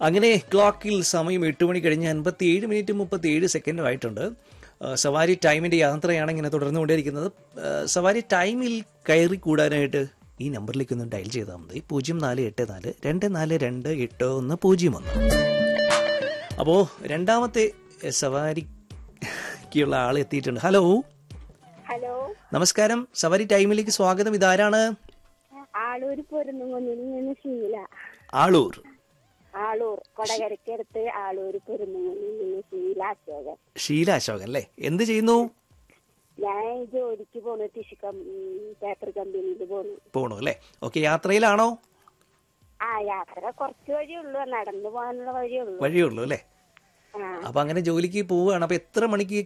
അങ്ങനെ ക്ലോക്കിൽ സമയം എട്ട് മണി കഴിഞ്ഞ് അൻപത്തി ഏഴ് മിനിറ്റ് മുപ്പത്തി ഏഴ് സെക്കൻഡും ആയിട്ടുണ്ട് ആ, സവാരി ടൈമിന്റെ യാത്രയാണ് ഇങ്ങനെ തുടർന്നുകൊണ്ടിരിക്കുന്നത് ആ, സവാരി ടൈമിൽ കയറി കൂടാനായിട്ട് ഈ നമ്പറിലേക്ക് ഒന്ന് ഡയൽ ചെയ്താൽ മതി പൂജ്യം നാല് എട്ട് നാല് രണ്ട് നാല് രണ്ട് എട്ട് ഒന്ന് പൂജ്യം ഒന്ന് അപ്പോൾ രണ്ടാമത്തെ എ, സവാരിക്കുള്ള ആൾ എത്തിയിട്ടുണ്ട് ഹലോ ഹലോ നമസ്കാരം സവാരി ടൈമിലേക്ക് സ്വാഗതം ഇതാരാണ് ആളൂർ പൊരുന്നുകൊന്നിൽ നിന്ന് ശീല ആളൂർ ആളൂർ കൊടകരക്കടുത്ത് ആളൂർ പൊരുന്നുകൊന്നിൽ നിന്ന് ശീല അശോകൻ ഷീല അശോകൻ അല്ലേ എന്ത് ചെയ്യുന്നു ഞാൻ ജോലിക്ക് പോണു ടിഷ്യൂ കം പേപ്പർ കമ്പനിയിൽ പോണു പോണു അല്ലേ ഓക്കെ യാത്രയിലാണോ ആ യാത്ര കുറച്ച് വഴിയുള്ളൂ നടന്നു പോകാനുള്ള വഴിയുള്ളൂ വഴിയുള്ളൂ അല്ലേ ആ അപ്പൊ അങ്ങനെ ജോലിക്ക് പോവുകയാണ് അപ്പൊ എത്ര മണിക്ക്